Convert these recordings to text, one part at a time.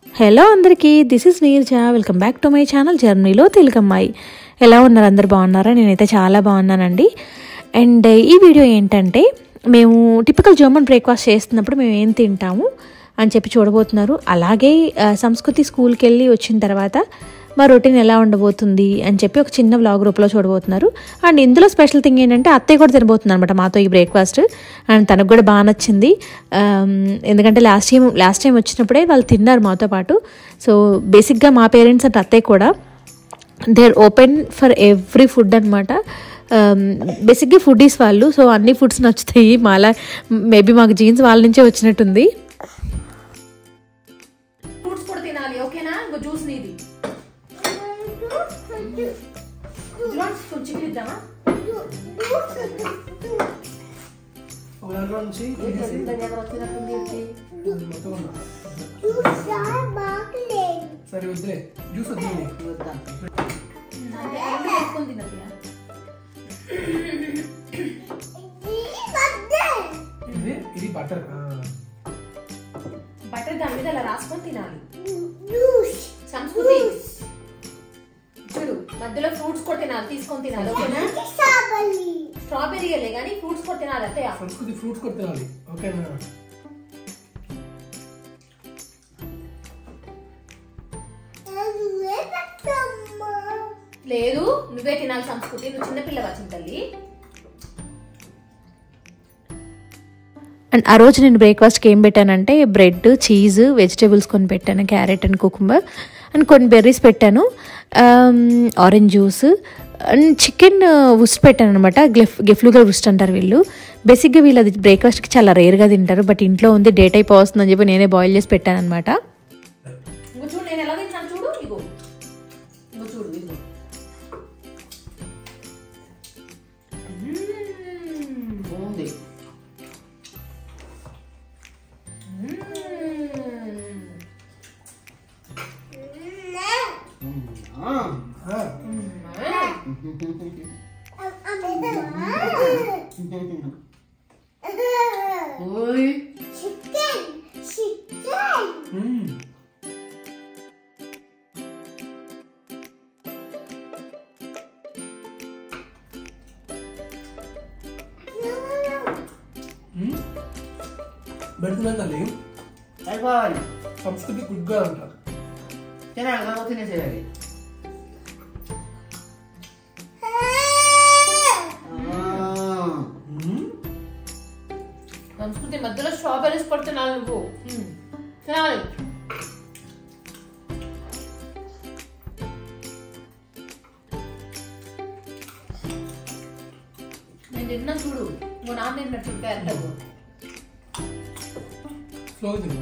Hello అందరికీ this is Neerja welcome back to my channel జర్నీలో తెలుగమ్మాయి ఎలా ఉన్నారు అందరు బాగున్నారా నేనైతే చాలా బాగున్నానండి అండ్ ఈ వీడియో ఏంటంటే మేము టిపికల్ జర్మన్ బ్రేక్ఫాస్ట్ చేస్తున్నప్పుడు మేము ఏం తింటాము అని చెప్పి చూడబోతున్నారు అలాగే ఆ, సంస్కృతి స్కూల్కి వెళ్ళి వచ్చిన తర్వాత మా రొటీన్ ఎలా ఉండబోతుంది అని చెప్పి ఒక చిన్న వ్లాగ్ గ్రూప్లో చూడబోతున్నారు అండ్ ఇందులో స్పెషల్ థింగ్ ఏంటంటే అత్తయ్య కూడా తినబోతుంది అనమాట మాతో ఈ బ్రేక్ఫాస్ట్ అండ్ తనకు కూడా బాగా నచ్చింది ఆమ్, ఎందుకంటే లాస్ట్ టైం లాస్ట్ టైం వచ్చినప్పుడే వాళ్ళు తిన్నారు మాతో పాటు సో బేసిక్గా మా పేరెంట్స్ అంటే అత్తయ్య కూడా they are open for every food అనమాట బేసిక్గా ఫుడీస్ వాళ్ళు సో అన్ని ఫుడ్స్ నచ్చుతాయి మాలా మేబీ మాకు జీన్స్ వాళ్ళ నుంచే వచ్చినట్టుంది ఫ్రూట్స్ కూడా తినాలి ఓకేనా ఇంకో జ్యూస్ నీది జ్యూస్ కొంచెం ఇద్దామా ఒక దాంట్లో నుంచి తీసేసి దగ్గర వచ్చినట్టుంది ఏంటి? అది మొత్తం ఉన్నా. సరే వద్దులే జ్యూస్ వద్దు అంటే అన్ని వేసుకొని తినద్దు ఇది ఇది బటర్ బటర్ దాని మీద అలా రాసుకొని తినాలి సంస్కృతి చూడు మధ్యలో ఫ్రూట్స్ కూడా తినాలి తీసుకొని తినాలి ఓకేనా స్ట్రాబెరీ లే కానీ ఫ్రూట్స్ కూడా తినాలి అత్తయ్య సంస్కృతి ఫ్రూట్స్ కూడా తినాలి ఓకేనా లేదు నువ్వే తినాలి సంస్కృతి నువ్వు చిన్నపిల్ల వచ్చిన తల్లి అండ్ ఆ రోజు నేను బ్రేక్ఫాస్ట్కి ఏం పెట్టానంటే బ్రెడ్ చీజ్ వెజిటేబుల్స్ కొన్ని పెట్టాను క్యారెట్ అండ్ కుకుంబర్ అండ్ కొన్ని బెర్రీస్ పెట్టాను ఆరెంజ్ జ్యూస్ అండ్ చికెన్ ఉస్ట్ పెట్టాను అనమాట గ్లెఫ్ గెఫ్లుగా ఉస్ట్ అంటారు వీళ్ళు బేసిక్గా వీళ్ళు అది బ్రేక్ఫాస్ట్కి చాలా రేర్గా తింటారు బట్ ఇంట్లో ఉంది డే టైప్ వస్తుందని చెప్పి నేనే బాయిల్ చేసి పెట్టాను అనమాట ఇంకో చూడు నేను ఎలా తింటాను చూడు ఇగో ఇంకో చూడు ఇగో మ్మ్. బాగుంది మ్మ్. ఓయ్ పెడుతున్నాం తల్లి అయిపోవాలి సంస్కృతి గుడ్గా అంటారు తినాలి కదా తినేసేయాలి సంస్కృతి మధ్యలో స్ట్రాబెరీస్ కూడా తినాలి నువ్వు మ్మ్. తినాలి నేను తిన్నా చూడు నువ్వు నాన్న తిన్నట్టుంటే ఎంత స్లోగా తిను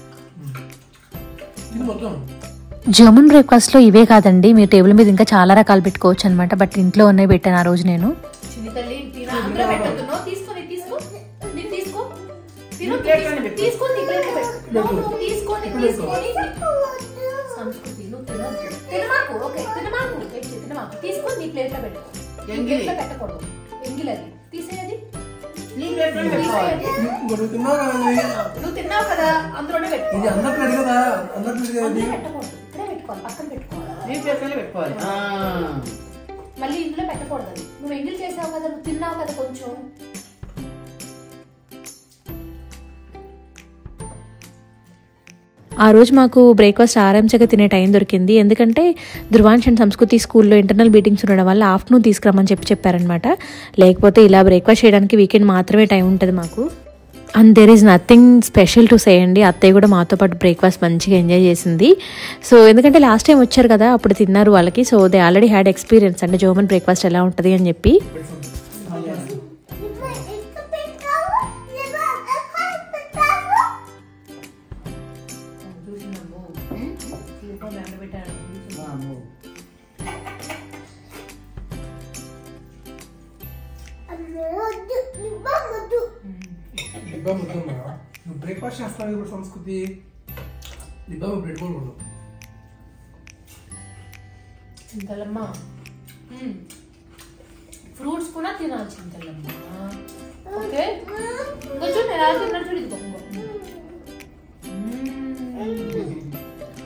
ఇది మొత్తం జర్మన్ బ్రేక్ఫాస్ట్లో ఇవే కాదండి మీ టేబుల్ మీద ఇంకా చాలా రకాలు పెట్టుకోవచ్చు అనమాట బట్ ఇంట్లో ఉన్నాయి పెట్టాను ఆ రోజు నేను చిన్ని తల్లి తిన అందులో పెట్టద్దు తీసుకొని తీసుకో నీ తీసుకో తిను నీ ప్లేట్లోనే పెట్టు. తీసుకొని నీ ప్లేట్లో పెట్టు నువ్వు నువ్వు తీసుకొని తీసుకొని సంస్కృతి నువ్వు తినొద్దు తినమాకు ఓకే తినమాకు పెట్టి తినమాకు తీసుకొని నీ ప్లేట్లో పెట్టు నీ ఎంగిలి. ప్లేట్లో పెట్టకూడదు ఎంగిలది తీసేయది నీ ప్లేట్లోనే పెట్టుకోవాలి ఇంకోటి తిన్నావు కదా ఇది. నువ్వు తిన్నావు కదా అందులోనే పెట్టు ఇది అందరి ప్లేట్ కదా అందరి ప్లేట్ కదా ఇది అందులో పెట్టకూడదు ఇక్కడే పెట్టుకోవాలి పక్కన పెట్టుకోవాలి నీ ప్లేట్లోనే పెట్టుకోవాలి ఆ. మళ్ళీ ఇందులో పెట్టకూడదు అది నువ్వు ఎంగిల్ చేసావు కదా నువ్వు తిన్నావు కదా కొంచెం ఆ రోజు మాకు బ్రేక్ఫాస్ట్ ఆరంచగా తినే టైం దొరికింది ఎందుకంటే ధృవాంశ్ అండ్ సంస్కృతి స్కూల్లో ఇంటర్నల్ మీటింగ్స్ ఉండడం వల్ల ఆఫ్టర్నూన్ తీసుకురమ్మని చెప్పి చెప్పారనమాట లేకపోతే ఇలా బ్రేక్ఫాస్ట్ చేయడానికి వీకెండ్ మాత్రమే టైం ఉంటుంది మాకు and there is nothing special to say అండి అత్తయ్య కూడా మాతో పాటు బ్రేక్ఫాస్ట్ మంచిగా ఎంజాయ్ చేసింది సో ఎందుకంటే లాస్ట్ టైం వచ్చారు కదా అప్పుడు తిన్నారు వాళ్ళకి so they already had experience అంటే జోమన్ బ్రేక్ఫాస్ట్ ఎలా ఉంటుంది అని చెప్పి చూసినాము స్లీపర్ ఎండ పెట్టాను వామ్మో. డిబ్బా మొత్తం కదా నువ్వు బ్రేక్ఫాస్ట్ చేస్తావు ఇప్పుడు సంస్కృతి డిబ్బా పెట్టుకోకూడదు చింతలమ్మ ఫ్రూట్స్ కూడా తినాలి చింతలమ్మ ఓకే కొంచెం నేను అలా తిన్నా చూడు ఇదిగో ఇంకో. మ్మ్.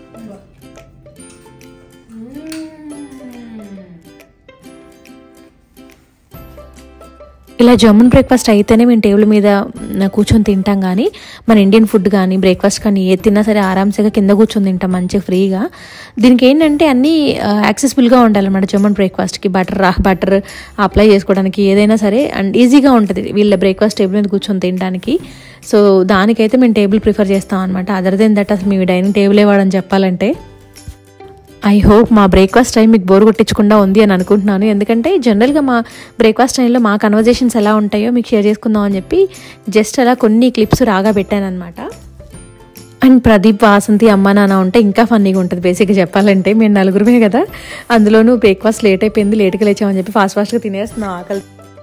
ఇలా జర్మన్ బ్రేక్ఫాస్ట్ అయితేనే మేము టేబుల్ మీద మ్, కూర్చొని తింటాం కానీ మన ఇండియన్ ఫుడ్ కానీ బ్రేక్ఫాస్ట్ కానీ ఏది తిన్నా సరే ఆరామ్సేగా కింద కూర్చొని తింటాం మంచిగా ఫ్రీగా దీనికి ఏంటంటే అన్నీ యాక్సెసిబుల్గా ఉండాలన్నమాట జర్మన్ బ్రేక్ఫాస్ట్కి బటర్ బటర్ అప్లై చేసుకోవడానికి ఏదైనా సరే అండ్ ఈజీగా ఉంటుంది వీళ్ళ బ్రేక్ఫాస్ట్ టేబుల్ మీద కూర్చొని తినడానికి సో దానికైతే మేము టేబుల్ ప్రిఫర్ చేస్తాం అనమాట అదర్ దెన్ దట్ అసలు మీ డైనింగ్ టేబుల్ ఇవ్వడని చెప్పాలంటే ఐ హోప్ మా బ్రేక్ఫాస్ట్ టైం మీకు బోర్ కొట్టించకుండా ఉంది అని అనుకుంటున్నాను ఎందుకంటే జనరల్గా మా బ్రేక్ఫాస్ట్ టైంలో మా కన్వర్జేషన్స్ ఎలా ఉంటాయో మీకు షేర్ చేసుకుందాం అని చెప్పి జస్ట్ అలా కొన్ని క్లిప్స్ రాగా పెట్టాను అనమాట అండ్ ప్రదీప్ వాసంతి అమ్మ నాన్న ఉంటే ఇంకా ఫన్నీగా ఉంటుంది బేసిక్గా చెప్పాలంటే మేము నలుగురమే కదా అందులోనూ బ్రేక్ఫాస్ట్ లేట్ అయిపోయింది లేట్గా లేచామని చెప్పి ఫాస్ట్ ఫాస్ట్గా తినేస్తున్నాం ఆకలి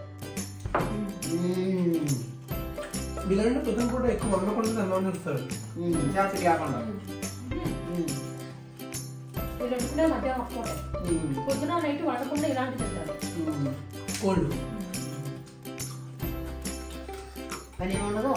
వీళ్ళంటే పొద్దున పూట ఎక్కువ వండకుండా అన్నం చేస్తారు జాస్తి కాకుండా వీళ్ళు వండుకునే మధ్యాహ్నం ఒక్క పూటే. పొద్దున నైట్ వండకుండా ఇలాంటి తింటారు కోల్డ్ పని ఏముండదు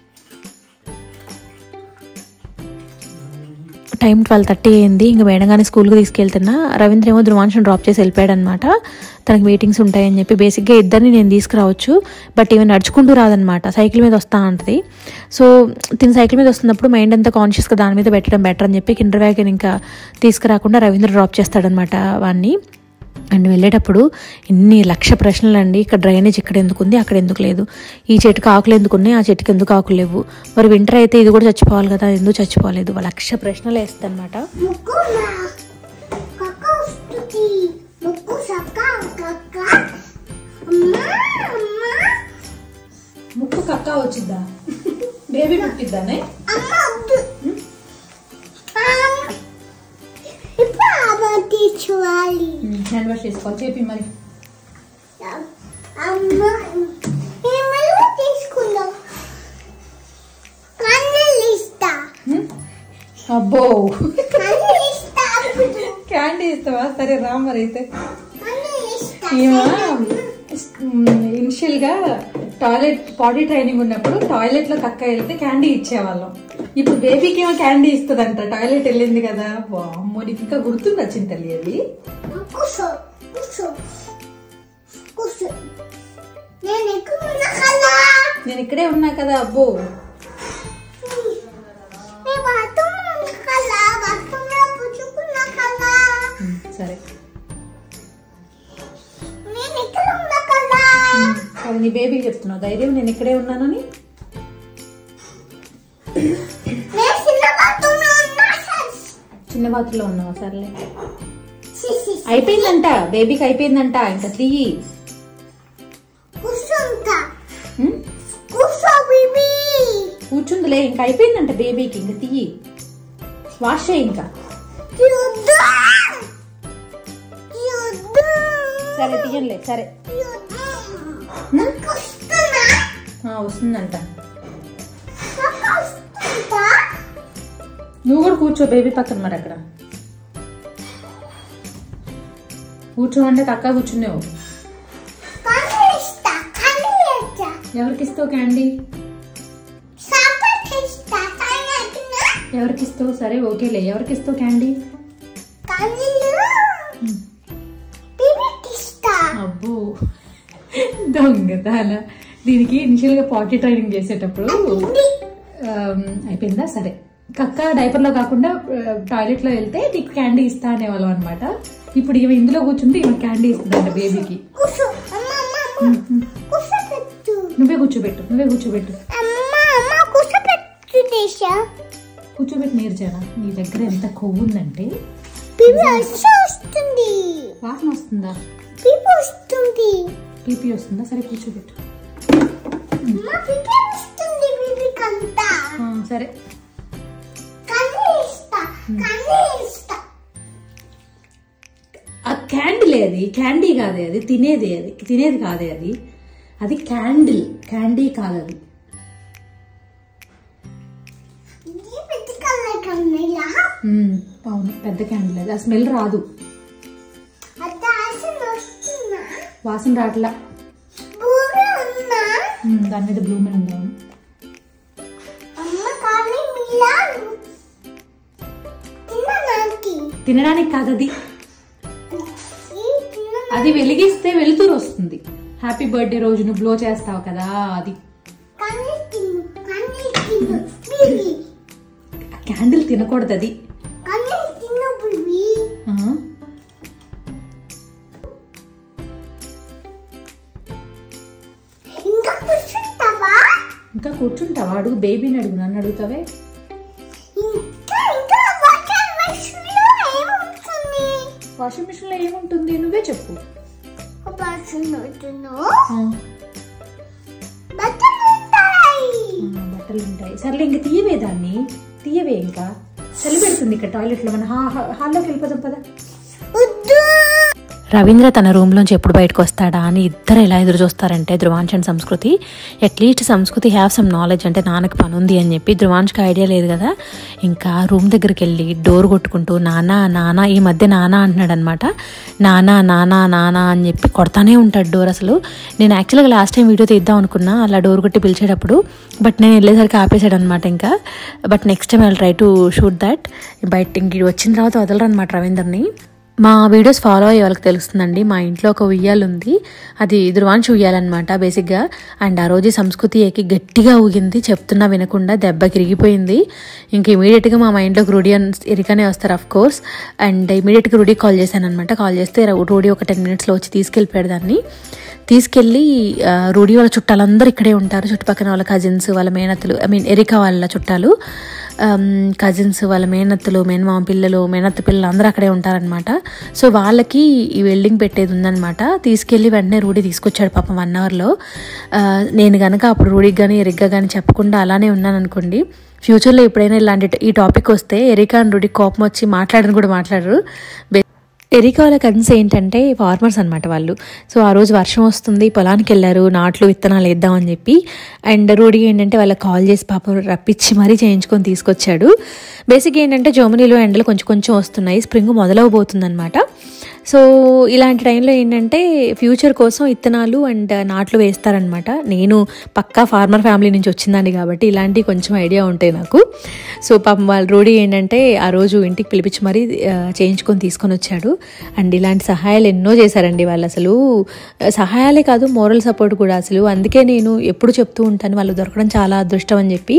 టైం ట్వెల్వ్ థర్టీ అయింది ఇంకా మేడం కానీ స్కూల్కి తీసుకెళ్తున్నా రవీంద్ర ఏమో ధృవాంశం డ్రాప్ చేసి వెళ్ళిపోయాడు అనమాట తనకి మీటింగ్స్ ఉంటాయని చెప్పి బేసిక్గా ఇద్దరిని నేను తీసుకురావచ్చు బట్ ఈమె నడుచుకుంటూ రాదనమాట సైకిల్ మీద వస్తా అంటది సో తిని సైకిల్ మీద వస్తున్నప్పుడు మైండ్ అంతా కాన్షియస్గా దాని మీద పెట్టడం బెటర్ అని చెప్పి కిండర్ వ్యాగన్ ఇంకా తీసుకురాకుండా రవీంద్ర డ్రాప్ చేస్తాడనమాట వాడిని అండ్ వెళ్ళేటప్పుడు ఎన్ని లక్ష ప్రశ్నలు అండి ఇక్కడ డ్రైనేజ్ ఇక్కడ ఎందుకు ఉంది అక్కడ ఎందుకు లేదు ఈ చెట్టుకు ఆకులు ఎందుకు ఉన్నాయి ఆ చెట్టుకి ఎందుకు ఆకులు లేవు మరి వింటర్ అయితే ఇది కూడా చచ్చిపోవాలి కదా అది ఎందుకు చచ్చిపోలేదు లక్ష ప్రశ్నలు వేస్తానమాట ముక్కు నా కక్క వస్తుంది ముక్కు సక్క కక్క అమ్మా అమ్మా ముక్కు కక్క వచ్చిద్దా బేబీ పుట్టిద్దానే అమ్మ వద్దు అమ్మ. ఇప్పుడు అమ్మ తీసుకోవాలి హ్యాండ్ వాష్ చేసుకోవాలి చెప్పి మరి అమ్మ ఏమైనా తీసుకుందాం కన్నీళ్ళు ఇస్తా అబ్బో కన్నీళ్ళు ఇస్తా అప్పుడు క్యాండీ ఇస్తావా సరే రా మరి అయితే కన్నీళ్ళు ఇస్తా ఇనిషియల్ గా టాయిలెట్ బాడీ ట్రైనింగ్ ఉన్నప్పుడు టాయిలెట్ లో కక్క వెళ్తే క్యాండీ ఇచ్చేవాళ్ళం ఇప్పుడు బేబీకి ఏమో క్యాండీ ఇస్తుందంట టాయిలెట్ వెళ్ళింది కదా అమ్మో నీకు ఇంకా గుర్తుంది వచ్చింది తల్లి అది కూర్చో కూర్చో కూర్చో నేను ఎక్కడ ఉన్నా కదా నేను ఇక్కడే ఉన్నా కదా అబ్బో నేను బాత్రూమ్ ఉన్నా కదా బాత్రూమ్ లో పుచ్చుకున్నా కదా ఉమ్, సరే నేను ఇక్కడ ఉన్నా కదా సరే నీ బేబీకి చెప్తున్నావు ధైర్యం నేను ఇక్కడే ఉన్నానని నేను చిన్న బాత్రూమ్ లో ఉన్నా చిన్న బాత్రూంలో ఉన్నావా సర్లే సిసి అయిపోయిందంట బేబీకి అయిపోయిందంట ఇంకా తీయి కూర్చుంటా ఉమ్, కూర్చో బీబీ కూర్చుందిలే ఇంకా అయిపోయిందంట బేబీకి ఇంకా తీయి వాష్ చేయి ఇంకా యుద్ధ యుద్ధ సరే తీయంలే సరే వస్తున్నా ఆ, వస్తుందంట వస్తుందా నువ్వు కూడా కూర్చో బేబీ పక్కన మరి అక్కడ కూర్చోమంటే కక్క కూర్చున్నావు కన్ను ఇస్తా కన్ను ఇస్తా ఎవరికి ఇస్తావు క్యాండీ సాపట్ ఇస్తా కన్ను ఇస్తా ఎవరికి ఇస్తావు సరే ఓకేలే ఎవరికి ఇస్తావు క్యాండీ కన్ను బీబీకి ఇస్తా అబ్బో దొంగతాన దీనికి ఇనిషియల్ గా పార్టీ ట్రైనింగ్ చేసేటప్పుడు ఆమ్, అయిపోయిందా సరే కక్క డైపర్ లో కాకుండా టాయిలెట్ లో వెళ్తే నీకు క్యాండీ ఇస్తా అనేవాళ్ళం అనమాట ఇప్పుడు ఈమె ఇందులో కూర్చుంటే ఈమె క్యాండీ ఇస్తుందంట బేబీకి కూర్చో అమ్మ అమ్మ అమ్మ కూర్చోబెట్టు నువ్వే కూర్చోబెట్టు నువ్వే కూర్చోబెట్టు అమ్మ అమ్మ కూర్చోబెట్టు దేశా కూర్చోబెట్టి నేర్చానా నీ దగ్గర ఎంత కొవ్వు ఉందంటే బీబీ వచ్చి వస్తుంది వాసన వస్తుందా బీబీ వస్తుంది పీపీ వస్తుందా సరే కూర్చోబెట్టు అమ్మ బీబీ వస్తుంది బీబీ కంతా ఆ, సరే కన్ను ఇస్తా కన్ను ఇస్తా ఆ క్యాండిల్ అది క్యాండీ కాదే అది తినేది అది తినేది కాదే అది అది క్యాండిల్ క్యాండీ కాదు అది ఇది పెద్ద కళ్ళ కన్నయ్య మ్మ్, అవును పెద్ద క్యాండిల్ అది ఆ స్మెల్ రాదు అది ఆశలు వస్తున్నా వాసన రాట్లా భూమి ఉన్నా మ్మ్, దాని మీద బ్లూ మీద ఉందా అమ్మ కానీ మీలా తిన్న నాకి తినడానికి కాదు అది ఈ తిన్న అది వెలిగిస్తే వెలుతురు వస్తుంది హ్యాపీ బర్త్డే రోజు నువ్వు బ్లో చేస్తావు కదా అది కన్నీ తిను కన్నీ తిను బేబీ క్యాండిల్ తినకూడదు అది కన్నీ తిను బేబీ ఆ, ఇంకా కూర్చుంటావా ఇంకా కూర్చుంటావా అడుగు బేబీని అడుగు నన్ను అడుగుతావే ఇంకా ఇంకా వాటర్ మెషిన్లో ఏముంటుంది వాషింగ్ మిషన్ లో ఏముంటుంది నువ్వే చెప్పు వాషింగ్ మెషిన్లో ఆ, బట్టలు ఉంటాయి ఆ, బట్టలు ఉంటాయి సర్లే ఇంకా తీయవే దాన్ని తీయవే ఇంకా చలి పెడుతుంది ఇక్కడ టాయిలెట్ లో మన హా- హా- హాల్లోకి వెళ్ళిపోదాం పదా వద్దు రవీంద్ర తన రూమ్లోంచి ఎప్పుడు బయటకు వస్తాడా అని ఇద్దరు ఎలా ఎదురు చూస్తారంటే Dhruvansh and Sanskriti at least Sanskriti have some knowledge అంటే నాన్నకి పని ఉంది అని చెప్పి ధ్రువాంష్కి ఐడియా లేదు కదా ఇంకా రూమ్ దగ్గరికి వెళ్ళి డోర్ కొట్టుకుంటూ నానా నానా ఈ మధ్య నానా అంటున్నాడు అనమాట నానా నానా నానా అని చెప్పి కొడతానే ఉంటాడు డోర్ అసలు నేను యాక్చువల్గా లాస్ట్ టైం వీడియో తీద్దాం అనుకున్నా అలా డోర్ కొట్టి పిలిచేటప్పుడు బట్ నేను వెళ్ళేసరికి ఆపేసాడు అనమాట ఇంకా but next time I try to shoot that బయట ఇంక వచ్చిన తర్వాత వదలరు అనమాట రవీందర్ని మా వీడియోస్ ఫాలో అయ్యే వాళ్ళకి తెలుస్తుందండి మా ఇంట్లో ఒక ఉయ్యాలు ఉంది అది ధృవాంశ్ ఉయ్యాలన్నమాట బేసిక్గా అండ్ ఆ రోజు సంస్కృతి ఏకి గట్టిగా ఊగింది చెప్తున్నా వినకుండా దెబ్బకి ఇరిగిపోయింది ఇంక ఇమీడియట్గా మా మైండ్లోకి రూడీ అని ఎరిగానే వస్తారు అఫ్ కోర్స్ అండ్ ఇమీడియట్గా రూడీ కాల్ చేశాను అనమాట కాల్ చేస్తే రూడీ ఒక టెన్ మినిట్స్లో వచ్చి తీసుకెళ్ళిపోయాడు దాన్ని తీసుకెళ్ళి ఆ, రూడీ వాళ్ళ చుట్టాలందరూ ఇక్కడే ఉంటారు చుట్టుపక్కల వాళ్ళ కజిన్స్ వాళ్ళ మేనత్తలు ఐ మీన్ ఎరికా వాళ్ళ చుట్టాలు కజిన్స్ వాళ్ళ మేనత్తలు మేనమామ పిల్లలు మేనత్త పిల్లలు అందరూ అక్కడే ఉంటారనమాట సో వాళ్ళకి ఈ వెల్డింగ్ పెట్టేది ఉందన్నమాట తీసుకెళ్ళి వెంటనే రూడీ తీసుకొచ్చాడు పాపం వన్ అవర్లో నేను కనుక అప్పుడు రూడీకి కానీ ఎరిగ్గా కానీ చెప్పకుండా అలానే ఉన్నాను అనుకోండి ఫ్యూచర్లో ఎప్పుడైనా ఇలాంటి ఈ టాపిక్ వస్తే ఎరికా అండ్ రూడీ కోపం వచ్చి మాట్లాడని కూడా మాట్లాడరు బే- ఎరికా వాళ్ళ కజిన్స్ ఏంటంటే ఫార్మర్స్ అనమాట వాళ్ళు సో ఆ రోజు వర్షం వస్తుంది పొలానికి వెళ్ళారు నాట్లు విత్తనాలు వేద్దామని చెప్పి అండ్ రూడీ ఏంటంటే వాళ్ళకి కాల్ చేసి పాపం రప్పించి మరీ చేయించుకొని తీసుకొచ్చాడు బేసిక్ ఏంటంటే జర్మనీలో ఎండలు కొంచెం కొంచెం వస్తున్నాయి స్ప్రింగ్ మొదలవబోతుంది అనమాట సో ఇలాంటి టైంలో ఏంటంటే ఫ్యూచర్ కోసం ఇత్తనాలు అండ్ నాట్లు వేస్తారనమాట నేను పక్కా ఫార్మర్ ఫ్యామిలీ నుంచి వచ్చిందండి కాబట్టి ఇలాంటివి కొంచెం ఐడియా ఉంటాయి నాకు సో పాపం వాళ్ళ రూడీ ఏంటంటే ఆ రోజు ఇంటికి పిలిపించి మరీ ఆ, చేయించుకొని తీసుకొని వచ్చాడు అండ్ ఇలాంటి సహాయాలు ఎన్నో చేశారండి వాళ్ళు అసలు ఆ, సహాయాలే కాదు మోరల్ సపోర్ట్ కూడా అసలు అందుకే నేను ఎప్పుడు చెప్తూ ఉంటాను వాళ్ళు దొరకడం చాలా అదృష్టం అని చెప్పి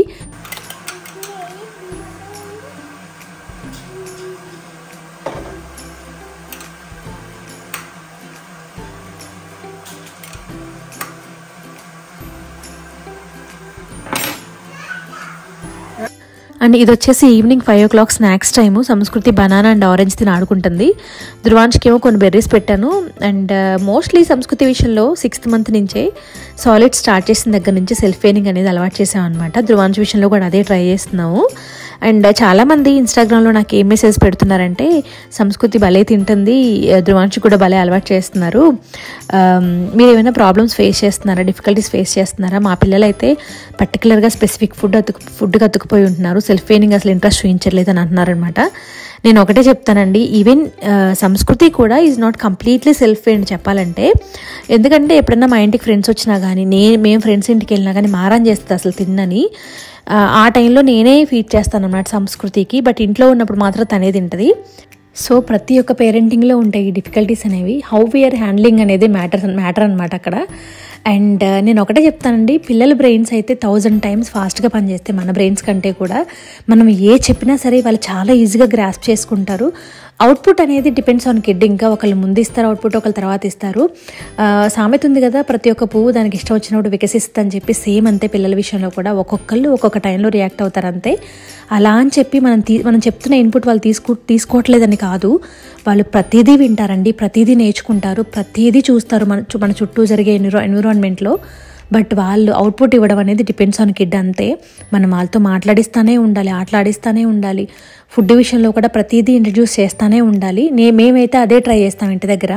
అండ్ ఇది వచ్చేసి evening five o'clock snacks time Sanskriti banana and orange తిని ఆడుకుంటుంది ధృవాంష్కి ఏమో కొన్ని బెర్రీస్ పెట్టాను అండ్ మోస్ట్లీ సంస్కృతి విషయంలో సిక్స్త్ మంత్ నుంచే సాలిడ్ స్టార్ట్ చేసిన దగ్గర నుంచి సెల్ఫ్ ఫేనింగ్ అనేది అలవాటు చేసాం అనమాట ధృవాంశ్ విషయంలో కూడా అదే ట్రై చేస్తున్నాము అండ్ చాలామంది ఇన్స్టాగ్రామ్లో నాకు ఏం మెసేజ్ పెడుతున్నారంటే సంస్కృతి భలే తింటుంది ధృవాంశ్ కూడా భలే అలవాటు చేస్తున్నారు ఆమ్, మీరు ఏమైనా ప్రాబ్లమ్స్ ఫేస్ చేస్తున్నారా డిఫికల్టీస్ ఫేస్ చేస్తున్నారా మా పిల్లలు అయితే పర్టికులర్గా స్పెసిఫిక్ ఫుడ్ అతుకు ఫుడ్కి అతుకుపోయి ఉంటున్నారు సెల్ఫ్ ఫేనింగ్ అసలు ఇంట్రెస్ట్ చూపించట్లేదు అని అంటున్నారనమాట నేను ఒకటే చెప్తానండి ఈవెన్ సంస్కృతి కూడా ఈజ్ నాట్ కంప్లీట్లీ సెల్ఫ్ ఫేన్ చెప్పాలంటే ఎందుకంటే ఎప్పుడన్నా మా ఇంటికి ఫ్రెండ్స్ వచ్చినా కానీ నేను మేము ఫ్రెండ్స్ ఇంటికి వెళ్ళినా కానీ మారం చేస్తుంది అసలు తిన్నని ఆ, ఆ టైంలో నేనే ఫీడ్ చేస్తాను అన్నమాట సంస్కృతికి బట్ ఇంట్లో ఉన్నప్పుడు మాత్రం తనే తింటది సో ప్రతి ఒక్క పేరెంటింగ్లో ఉంటాయి ఈ డిఫికల్టీస్ అనేవి హౌ వీఆర్ హ్యాండ్లింగ్ అనేది మ్యాటర్ మ్యాటర్ అనమాట అక్కడ అండ్ నేను ఒకటే చెప్తానండి పిల్లల బ్రెయిన్స్ అయితే థౌజండ్ టైమ్స్ ఫాస్ట్గా పనిచేస్తే మన బ్రెయిన్స్ కంటే కూడా మనం ఏ చెప్పినా సరే వాళ్ళు చాలా ఈజీగా గ్రాస్ప్ చేసుకుంటారు అవుట్పుట్ అనేది డిపెండ్స్ ఆన్ కిడ్ ఇంకా ఒకళ్ళు ముందు ఇస్తారు అవుట్పుట్ ఒకళ్ళు తర్వాత ఇస్తారు ఆ, సామెత ఉంది కదా ప్రతి ఒక్క పువ్వు దానికి ఇష్టం వచ్చినప్పుడు వికసిస్తుంది అని చెప్పి సేమ్ అంతే పిల్లల విషయంలో కూడా ఒక్కొక్కళ్ళు ఒక్కొక్క టైంలో రియాక్ట్ అవుతారు అంతే అలా అని చెప్పి మనం తీ మనం చెప్తున్న ఇన్పుట్ వాళ్ళు తీసుకు తీసుకోవట్లేదని కాదు వాళ్ళు ప్రతిదీ వింటారండి ప్రతిదీ నేర్చుకుంటారు ప్రతిదీ చూస్తారు మన చు- మన చుట్టూ జరిగే ఎన్విరో ఎన్విరాన్మెంట్లో బట్ వాళ్ళు అవుట్పుట్ ఇవ్వడం అనేది డిపెండ్స్ ఆన్ కిడ్ అంతే మనం వాళ్ళతో మాట్లాడిస్తానే ఉండాలి ఆటలాడిస్తానే ఉండాలి ఫుడ్ విషయంలో కూడా ప్రతిదీ ఇంట్రడ్యూస్ చేస్తానే ఉండాలి నే మేమైతే అదే ట్రై చేస్తాం ఇంటి దగ్గర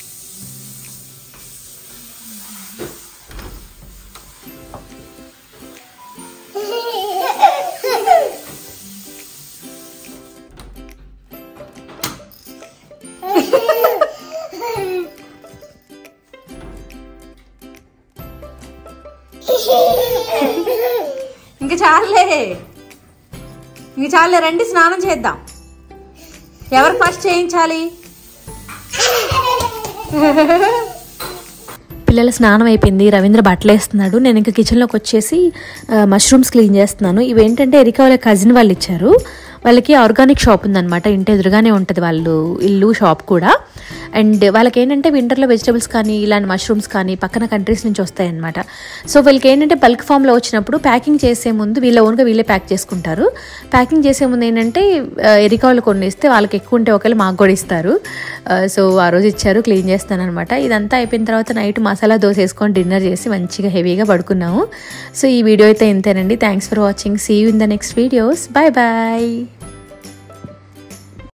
ఇంక చాలే ఇంక చాలే రండి స్నానం చేద్దాం ఎవరు ఫస్ట్ చేయించాలి పిల్లల స్నానం అయిపోయింది రవీంద్ర బట్టలు వేస్తున్నాడు నేను ఇంకా కిచెన్లోకి వచ్చేసి మష్రూమ్స్ క్లీన్ చేస్తున్నాను ఇవేంటంటే ఎరికా వాళ్ళ కజిన్ వాళ్ళు ఇచ్చారు వాళ్ళకి ఆర్గానిక్ షాప్ ఉందన్నమాట ఇంటి ఎదురుగానే ఉంటుంది వాళ్ళు ఇల్లు షాప్ కూడా అండ్ వాళ్ళకి ఏంటంటే వింటర్లో వెజిటబుల్స్ కానీ ఇలాంటి మష్రూమ్స్ కానీ పక్కన కంట్రీస్ నుంచి వస్తాయన్నమాట సో వీళ్ళకి ఏంటంటే బల్క్ ఫామ్లో వచ్చినప్పుడు ప్యాకింగ్ చేసే ముందు వీళ్ళ ఓన్గా వీళ్ళే ప్యాక్ చేసుకుంటారు ప్యాకింగ్ చేసే ముందు ఏంటంటే ఎరికా వాళ్ళు కొన్ని ఇస్తే వాళ్ళకి ఎక్కువ ఉంటే ఒకవేళ మాకు కూడా ఇస్తారు ఆ, సో ఆ రోజు ఇచ్చారు క్లీన్ చేస్తాను అనమాట ఇదంతా అయిపోయిన తర్వాత నైట్ మసాలా దోశ వేసుకొని డిన్నర్ చేసి మంచిగా హెవీగా పడుకున్నాము సో ఈ వీడియో అయితే ఇంతేనండి thanks for watching see you in the next videos bye bye